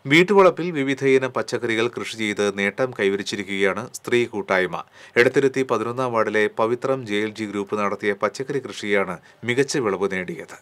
വീട്ടുവളപ്പിൽ വിവിധയിനം പച്ചക്കറികൾ കൃഷി ചെയ്ത് നേട്ടം കൈവരിച്ചിരിക്കുകയാണ് സ്ത്രീ കൂട്ടായ്മ എടത്തിരുത്തി പതിനൊന്നാം വാർഡിലെ Pavithram J L G group നടത്തിയ പച്ചക്കറി കൃഷിയാണ് മികച്ച വിളവ് നേടിയത്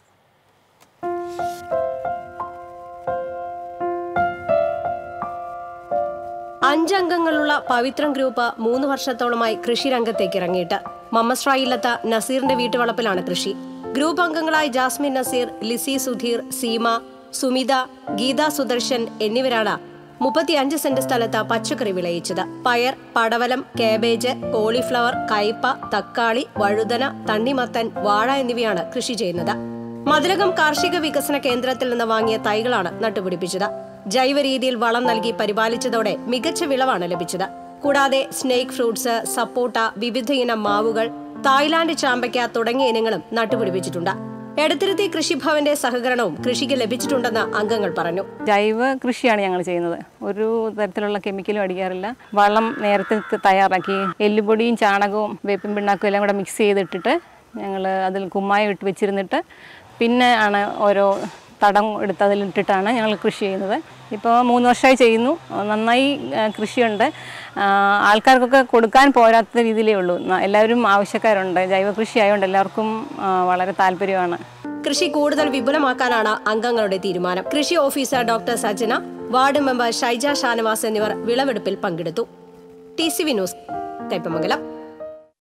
അഞ്ചംഗങ്ങളുള്ള പവിത്രം ഗ്രൂപ്പ് മൂന്ന് വർഷത്തോളമായി കൃഷി രംഗത്തേക്ക് ഇറങ്ങിയിട്ട് മമ്മസ്രായില്ലത്ത നസീറിന്റെ വീട്ടുവളപ്പിലാണ് കൃഷി ഗ്രൂപ്പ് അംഗങ്ങളായ ജാസ്മിൻ നസീർ ലിസി സുധീർ സീമ സുമിത ഗീത സുദർശൻ എന്നിവരാണ് മുപ്പത്തിയഞ്ച് സെന്റ് സ്ഥലത്ത് പച്ചക്കറി വിളയിച്ചത് പയർ പടവലം കാബേജ് കോളിഫ്ലവർ കയ്പ തക്കാളി വഴുതന തണ്ണിമത്തൻ വാഴ എന്നിവയാണ് കൃഷി ചെയ്യുന്നത് മതിലകം കാർഷിക വികസന കേന്ദ്രത്തിൽ നിന്ന് വാങ്ങിയ തൈകളാണ് നട്ടുപിടിപ്പിച്ചത് ജൈവ രീതിയിൽ വളം നൽകി പരിപാലിച്ചതോടെ മികച്ച വിളവാണ് ലഭിച്ചത് കൂടാതെ സ്നേക്ക് ഫ്രൂട്ട്സ് സപ്പോട്ട വിവിധ ഇനം മാവുകൾ തായ്ലാന്റ് ചാമ്പയ്ക്ക തുടങ്ങിയ ഇനങ്ങളും നട്ടുപിടിപ്പിച്ചിട്ടുണ്ട് എടത്തിരുത്തി കൃഷിഭവന്റെ സഹകരണവും കൃഷിക്ക് ലഭിച്ചിട്ടുണ്ടെന്ന് അംഗങ്ങൾ പറഞ്ഞു ജൈവ കൃഷിയാണ് ഞങ്ങൾ ചെയ്യുന്നത് ഒരു തരത്തിലുള്ള കെമിക്കലും അടിക്കാറില്ല വളം നേരത്തെ തയ്യാറാക്കി എല്ലുപൊടിയും ചാണകവും വേപ്പിൻ പിണ്ണാക്കും എല്ലാം കൂടെ മിക്സ് ചെയ്തിട്ടിട്ട് ഞങ്ങൾ അതിൽ കുമ്മായം ഇട്ട് വെച്ചിരുന്നിട്ട് പിന്നെ ആണ് ഓരോ തടം എടുത്ത് അതിലിട്ടിട്ടാണ് ഞങ്ങൾ കൃഷി ചെയ്യുന്നത് ഇപ്പോൾ മൂന്ന് വർഷമായി ചെയ്യുന്നു നന്നായി ആ, കൃഷിയുണ്ട് ആ, ആൾക്കാർക്കൊക്കെ കൊടുക്കാൻ പോരാത്ത രീതിയിലേ ഉള്ളൂ ന- എല്ലാവരും ആവശ്യക്കാരുണ്ട് ജൈവ കൃഷി ആയതുകൊണ്ട് എല്ലാവർക്കും ആ, വളരെ താല്പര്യമാണ് കൃഷി കൂടുതൽ വിപുലമാക്കാനാണ് അംഗങ്ങളുടെ തീരുമാനം കൃഷി officer doctor Sajana ward member Shaija Shanavas എന്നിവർ വിളവെടുപ്പിൽ പങ്കെടുത്തു T C V news Kaipamangalam